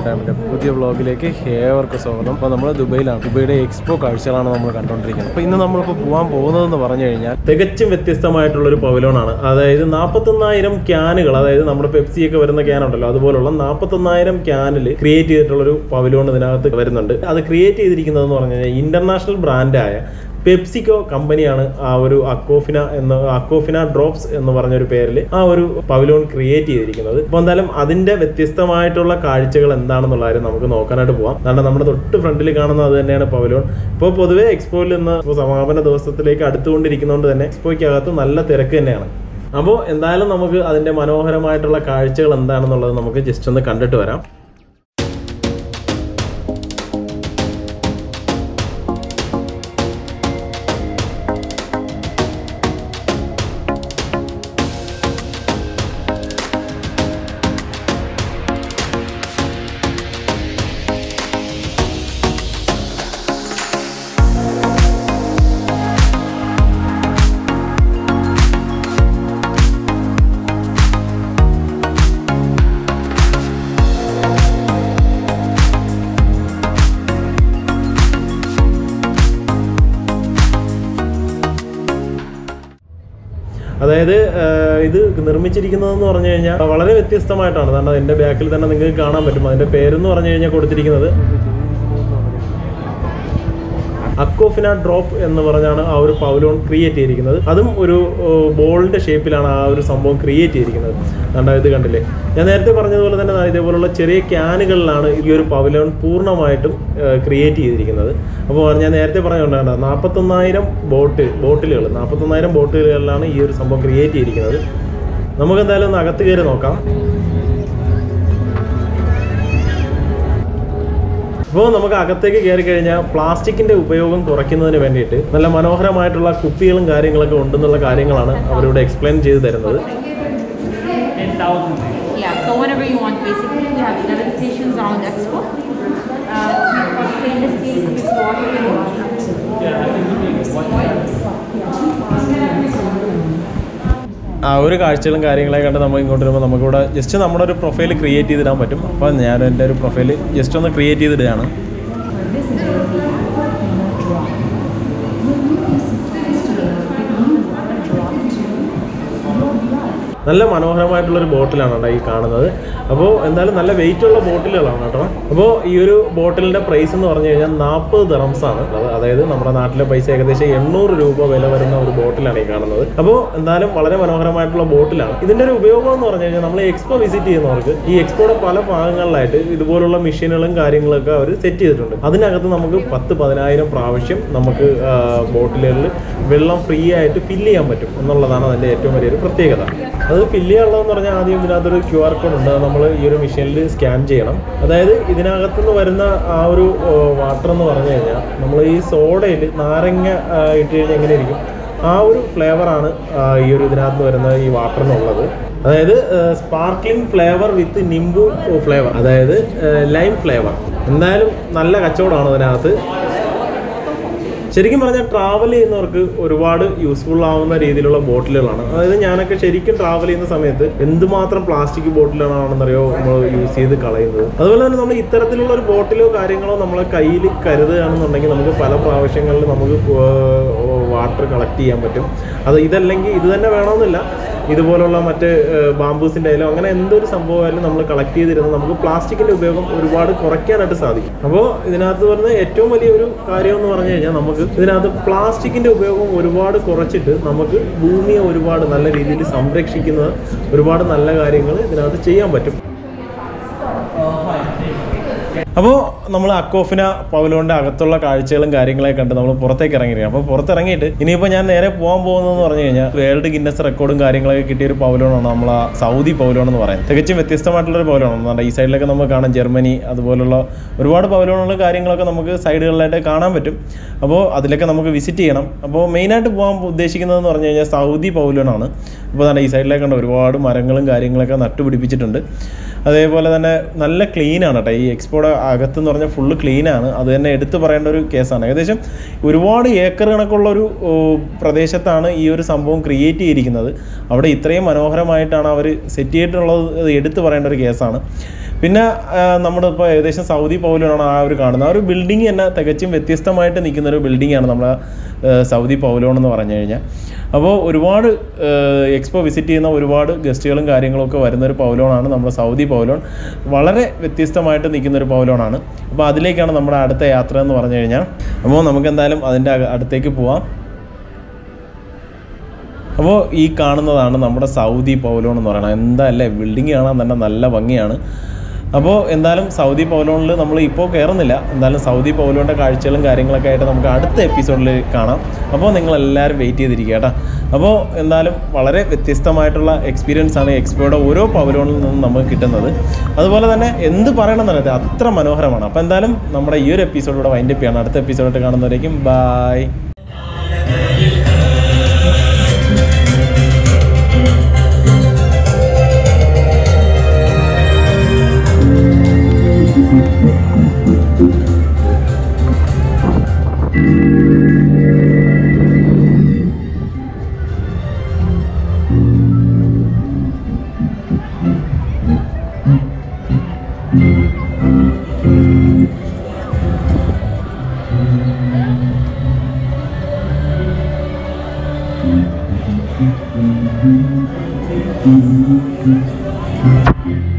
ഡാമിൻ്റെ പുതിയ വ്ളോഗിലേക്ക് ഏവർക്കും സ്വാഗതം അപ്പോൾ നമ്മൾ ദുബൈയിലാണ് ദുബൈയുടെ എക്സ്പോ കാഴ്ചകളാണ് നമ്മൾ കണ്ടുകൊണ്ടിരിക്കുന്നത് അപ്പോൾ ഇന്ന് നമ്മളിപ്പോൾ പോകാൻ പോകുന്നതെന്ന് പറഞ്ഞു കഴിഞ്ഞാൽ തികച്ചും വ്യത്യസ്തമായിട്ടുള്ള ഒരു പവലോണാണ് അതായത് നാൽപ്പത്തൊന്നായിരം ക്യാനുകൾ അതായത് നമ്മുടെ പെപ്സി ഒക്കെ വരുന്ന ക്യാൻ ഉണ്ടല്ലോ അതുപോലുള്ള നാൽപ്പത്തൊന്നായിരം ക്യാനിൽ ക്രിയേറ്റ് ചെയ്തിട്ടുള്ള ഒരു പവലോൺ ഇതിനകത്ത് വരുന്നുണ്ട് അത് ക്രിയേറ്റ് ചെയ്തിരിക്കുന്നതെന്ന് പറഞ്ഞു കഴിഞ്ഞാൽ ഇന്റർനാഷണൽ ബ്രാൻഡായ പെപ്സിക്കോ കമ്പനിയാണ് ആ ഒരു അക്കോഫിന എന്ന അക്കോഫിന ഡ്രോപ്സ് എന്ന് പറഞ്ഞ ഒരു പേരിൽ ആ ഒരു പവലോൺ ക്രിയേറ്റ് ചെയ്തിരിക്കുന്നത് അപ്പോൾ എന്തായാലും അതിന്റെ വ്യത്യസ്തമായിട്ടുള്ള കാഴ്ചകൾ എന്താണെന്നുള്ള കാര്യം നമുക്ക് നോക്കാനായിട്ട് പോവാം കാരണം നമ്മുടെ തൊട്ട് ഫ്രണ്ടിൽ കാണുന്നത് അത് തന്നെയാണ് പവലോൺ ഇപ്പോൾ പൊതുവേ എക്സ്പോയിൽ നിന്ന് ഇപ്പോൾ സമാപന ദിവസത്തിലേക്ക് അടുത്തുകൊണ്ടിരിക്കുന്നതുകൊണ്ട് തന്നെ എക്സ്പോയ്ക്കകത്ത് നല്ല തിരക്ക് തന്നെയാണ് അപ്പോൾ എന്തായാലും നമുക്ക് അതിന്റെ മനോഹരമായിട്ടുള്ള കാഴ്ചകൾ എന്താണെന്നുള്ളത് നമുക്ക് ജസ്റ്റ് ഒന്ന് കണ്ടിട്ട് വരാം അതായത് ആഹ്, ഇത് നിർമ്മിച്ചിരിക്കുന്നതെന്ന് പറഞ്ഞു കഴിഞ്ഞാൽ വളരെ വ്യത്യസ്തമായിട്ടാണ് കാരണം അതിന്റെ ബാക്കിൽ തന്നെ നിങ്ങൾക്ക് കാണാൻ പറ്റും അതിന്റെ പേരെന്ന് പറഞ്ഞു കഴിഞ്ഞാൽ കൊടുത്തിരിക്കുന്നത് അക്കോഫിന ഡ്രോപ്പ് എന്ന് പറഞ്ഞാണ് ആ ഒരു പൗലോൺ ക്രിയേറ്റ് ചെയ്തിരിക്കുന്നത് അതും ഒരു ബോളിന്റെ ഷേപ്പിലാണ് ആ ഒരു സംഭവം ക്രിയേറ്റ് ചെയ്തിരിക്കുന്നത് കണ്ടോ ഇത് കണ്ടില്ലേ ഞാൻ നേരത്തെ പറഞ്ഞതുപോലെ തന്നെ ദാ ഇതേപോലുള്ള ചെറിയ ക്യാനുകളിലാണ് ഈ ഒരു പവലോൺ പൂർണ്ണമായിട്ടും ക്രിയേറ്റ് ചെയ്തിരിക്കുന്നത് അപ്പോൾ ഞാൻ നേരത്തെ പറഞ്ഞുകൊണ്ടാണ് നാൽപ്പത്തൊന്നായിരം ബോട്ട് ബോട്ടിലുകൾ നാൽപ്പത്തൊന്നായിരം ബോട്ടിലുകളിലാണ് ഈ ഒരു സംഭവം ക്രിയേറ്റ് ചെയ്തിരിക്കുന്നത് നമുക്ക് എന്തായാലും ഒന്ന് അകത്ത് കയറി നോക്കാം ഇപ്പോൾ നമുക്ക് അകത്തേക്ക് കയറി കഴിഞ്ഞാൽ പ്ലാസ്റ്റിക്കിന്റെ ഉപയോഗം കുറയ്ക്കുന്നതിന് വേണ്ടിയിട്ട് നല്ല മനോഹരമായിട്ടുള്ള കുപ്പികളും കാര്യങ്ങളൊക്കെ ഉണ്ടെന്നുള്ള കാര്യങ്ങളാണ് അവരിവിടെ എക്സ്പ്ലെയിൻ ചെയ്ത് തരുന്നത് Yeah, so whenever you want, basically, we have 11 stations around Expo. Uh, for stainless steel, dishwasher. ആ ഒരു കാഴ്ചകളും കാര്യങ്ങളൊക്കെ കണ്ട് നമ്മൾ ഇങ്ങോട്ട് വരുമ്പോൾ നമുക്കിവിടെ ജസ്റ്റ് നമ്മുടെ ഒരു പ്രൊഫൈൽ ക്രിയേറ്റ് ചെയ്തിടാൻ പറ്റും അപ്പോൾ ഞാൻ എൻ്റെ ഒരു പ്രൊഫൈൽ ജസ്റ്റ് ഒന്ന് ക്രിയേറ്റ് ചെയ്തിടുകയാണ് നല്ല മനോഹരമായിട്ടുള്ള ഒരു ബോട്ടിലാണ് കേട്ടോ ഈ കാണുന്നത് അപ്പോൾ എന്തായാലും നല്ല വെയിറ്റ് ഉള്ള ബോട്ടിലുകളാണ് കേട്ടോ അപ്പോൾ ഈ ഒരു ബോട്ടിലിന്റെ പ്രൈസ് എന്ന് പറഞ്ഞു കഴിഞ്ഞാൽ നാൽപ്പത് ദറംസ് ആണ് ഉള്ളത് അതായത് നമ്മുടെ നാട്ടിലെ പൈസ ഏകദേശം എണ്ണൂറ് രൂപ വില വരുന്ന ഒരു ബോട്ടിലാണ് ഈ കാണുന്നത് അപ്പോൾ എന്തായാലും വളരെ മനോഹരമായിട്ടുള്ള ബോട്ടിലാണ് ഇതിന്റെ ഒരു ഉപയോഗം എന്ന് പറഞ്ഞു കഴിഞ്ഞാൽ നമ്മൾ എക്സ്പോ വിസിറ്റ് ചെയ്യുന്നവർക്ക് ഈ എക്സ്പോയുടെ പല ഭാഗങ്ങളിലായിട്ട് ഇതുപോലുള്ള മെഷീനുകളും കാര്യങ്ങളൊക്കെ അവർ സെറ്റ് ചെയ്തിട്ടുണ്ട് അതിനകത്ത് നമുക്ക് പത്ത് പതിനായിരം പ്രാവശ്യം നമുക്ക് ബോട്ടിലുകളിൽ വെള്ളം ഫ്രീ ആയിട്ട് ഫില്ല് ചെയ്യാൻ പറ്റും എന്നുള്ളതാണ് അതിന്റെ ഏറ്റവും വലിയൊരു പ്രത്യേകത അത് ഫില്ല് ചെയ്യാനുള്ളതെന്ന് പറഞ്ഞാൽ ആദ്യം ഇതിനകത്തൊരു ക്യു ആർ കോഡ് ഉണ്ട് അത് നമ്മൾ ഈ ഒരു മെഷീനിൽ സ്കാൻ ചെയ്യണം അതായത് ഇതിനകത്തുനിന്ന് വരുന്ന ആ ഒരു വാട്ടർ എന്ന് പറഞ്ഞു കഴിഞ്ഞാൽ നമ്മൾ ഈ സോഡയിൽ നാരങ്ങ ആ, ഇട്ട് കഴിഞ്ഞാൽ എങ്ങനെ ഇരിക്കും ആ ഒരു ഫ്ലേവറാണ് ഈ ഒരു ഇതിനകത്ത് വരുന്ന ഈ വാട്ടറിനുള്ളത് അതായത് sparkling flavour with nimbu flavour അതായത് ലൈം ഫ്ലേവർ എന്തായാലും നല്ല കച്ചവടമാണ് ഇതിനകത്ത് ശരിക്കും പറഞ്ഞാൽ ട്രാവൽ ചെയ്യുന്നവർക്ക് ഒരുപാട് യൂസ്ഫുൾ ആവുന്ന രീതിയിലുള്ള ബോട്ടിലുകളാണ് അതായത് ഞാനൊക്കെ ശരിക്കും ട്രാവൽ ചെയ്യുന്ന സമയത്ത് എന്തുമാത്രം പ്ലാസ്റ്റിക് ബോട്ടിലാണെന്നറിയോ നമ്മൾ യൂസ് ചെയ്ത് കളയുന്നത് അതുപോലെ തന്നെ നമ്മൾ ഇത്തരത്തിലുള്ള ഒരു ബോട്ടിലോ കാര്യങ്ങളോ നമ്മളെ കയ്യിൽ കരുതുകയാണെന്നുണ്ടെങ്കിൽ നമുക്ക് പല പ്രാവശ്യങ്ങളിൽ നമുക്ക് വാട്ടർ കളക്ട് ചെയ്യാൻ പറ്റും അത് ഇതല്ലെങ്കിൽ ഇത് തന്നെ വേണമെന്നില്ല ഇതുപോലുള്ള മറ്റ് ബാംബൂസിൻ്റെ ആയാലും അങ്ങനെ എന്തൊരു സംഭവമായാലും നമ്മൾ കളക്ട് ചെയ്തിരുന്ന് നമുക്ക് പ്ലാസ്റ്റിക്കിന്റെ ഉപയോഗം ഒരുപാട് കുറയ്ക്കാനായിട്ട് സാധിക്കും അപ്പോൾ ഇതിനകത്ത് വരുന്ന ഏറ്റവും വലിയൊരു കാര്യം എന്ന് പറഞ്ഞു കഴിഞ്ഞാൽ നമുക്ക് ഇതിനകത്ത് പ്ലാസ്റ്റിക്കിന്റെ ഉപയോഗം ഒരുപാട് കുറച്ചിട്ട് നമുക്ക് ഭൂമിയെ ഒരുപാട് നല്ല രീതിയിൽ സംരക്ഷിക്കുന്ന ഒരുപാട് നല്ല കാര്യങ്ങൾ ഇതിനകത്ത് ചെയ്യാൻ പറ്റും അപ്പോൾ നമ്മൾ അക്കോഫിന പൗലോന്റെ അകത്തുള്ള കാഴ്ചകളും കാര്യങ്ങളൊക്കെ കണ്ട് നമ്മൾ പുറത്തേക്ക് ഇറങ്ങിയിരിക്കും അപ്പോൾ പുറത്തിറങ്ങിയിട്ട് ഇനിയിപ്പോൾ ഞാൻ നേരെ പോകാൻ പോകുന്നതെന്ന് പറഞ്ഞു കഴിഞ്ഞാൽ വേൾഡ് ഗിന്നസ് റെക്കോർഡും കാര്യങ്ങളൊക്കെ കിട്ടിയ ഒരു പൗലോണാണ് നമ്മൾ ആ സൗദി പൗലോൺ എന്ന് പറയുന്നത് തികച്ചും വ്യത്യസ്തമായിട്ടുള്ള ഒരു പൗലോണാണ് നമ്മുടെ ഈ സൈഡിലൊക്കെ നമുക്ക് കാണാം ജർമ്മനി അതുപോലുള്ള ഒരുപാട് പൗലോണുകളും കാര്യങ്ങളൊക്കെ നമുക്ക് സൈഡുകളിലായിട്ട് കാണാൻ പറ്റും അപ്പോൾ അതിലൊക്കെ നമുക്ക് വിസിറ്റ് ചെയ്യണം അപ്പോൾ മെയിനായിട്ട് പോകാൻ ഉദ്ദേശിക്കുന്നതെന്ന് പറഞ്ഞു കഴിഞ്ഞാൽ സൗദി പൗലോണാണ് അപ്പോൾ നമ്മുടെ ഈ സൈഡിലേക്ക് കണ്ട ഒരുപാട് മരങ്ങളും കാര്യങ്ങളൊക്കെ നട്ടുപിടിപ്പിച്ചിട്ടുണ്ട് അതേപോലെ തന്നെ നല്ല ക്ലീൻ ആണ് കേട്ടോ ഈ എക്സ്പോയുടെ അകത്തെന്ന് പറഞ്ഞാൽ ഫുള്ള് ക്ലീനാണ് അത് തന്നെ എടുത്തു പറയേണ്ട ഒരു കേസാണ് ഏകദേശം ഒരുപാട് ഏക്കർ കണക്കുള്ള ഒരു ഓ, പ്രദേശത്താണ് ഈ ഒരു സംഭവം ക്രിയേറ്റ് ചെയ്തിരിക്കുന്നത് അവിടെ ഇത്രയും മനോഹരമായിട്ടാണ് അവർ സെറ്റ് ചെയ്തിട്ടുള്ളത് അത് എടുത്തു പറയേണ്ട ഒരു കേസാണ് പിന്നെ ആ, നമ്മുടെ ഇപ്പോൾ ഏകദേശം സൗദി പൗലോനാണ് ആ ഒരു കാണുന്നത് ആ ഒരു ബിൽഡിംഗ് തന്നെ തികച്ചും വ്യത്യസ്തമായിട്ട് നിൽക്കുന്ന ഒരു ബിൽഡിംഗാണ് നമ്മുടെ ആ, സൗദി പൗലോൺ എന്ന് പറഞ്ഞു കഴിഞ്ഞാൽ അപ്പോൾ ഒരുപാട് എക്സ്പോ വിസിറ്റ് ചെയ്യുന്ന ഒരുപാട് ഗസ്റ്റുകളും കാര്യങ്ങളൊക്കെ വരുന്ന ഒരു പൗലോണാണ് നമ്മുടെ സൗദി പൗലോൺ വളരെ വ്യത്യസ്തമായിട്ട് നിൽക്കുന്ന ഒരു പൗലോണാണ് അപ്പോൾ അതിലേക്കാണ് നമ്മുടെ അടുത്ത യാത്ര എന്ന് പറഞ്ഞു കഴിഞ്ഞാൽ അപ്പോൾ നമുക്ക് എന്തായാലും അതിൻ്റെ അക- അടുത്തേക്ക് പോവാം അപ്പോൾ ഈ കാണുന്നതാണ് നമ്മുടെ സൗദി പൗലോൺ എന്ന് പറയുന്നത് എന്താ അല്ലേ ബിൽഡിംഗ് കാണാൻ തന്നെ നല്ല ഭംഗിയാണ് അപ്പോൾ എന്തായാലും സൗദി പൗലോണിൽ നമ്മൾ ഇപ്പോൾ കയറുന്നില്ല എന്തായാലും സൗദി പൗലോണിൻ്റെ കാഴ്ചകളും കാര്യങ്ങളൊക്കെ ആയിട്ട് നമുക്ക് അടുത്ത എപ്പിസോഡിൽ കാണാം അപ്പോൾ നിങ്ങളെല്ലാവരും വെയിറ്റ് ചെയ്തിരിക്കുക കേട്ടോ അപ്പോൾ എന്തായാലും വളരെ വ്യത്യസ്തമായിട്ടുള്ള എക്സ്പീരിയൻസ് ആണ് എക്സ്പോയുടെ ഓരോ പൗലോണിൽ നിന്നും നമുക്ക് കിട്ടുന്നത് അതുപോലെ തന്നെ എന്ത് പറയണമെന്നറിയാതെ അത്ര മനോഹരമാണ് അപ്പോൾ എന്തായാലും നമ്മുടെ ഈ ഒരു എപ്പിസോഡിലൂടെ വൈൻഡപ്പ് ചെയ്യണം അടുത്ത എപ്പിസോഡായിട്ട് കാണുന്നവരേക്കും ബായ് Thank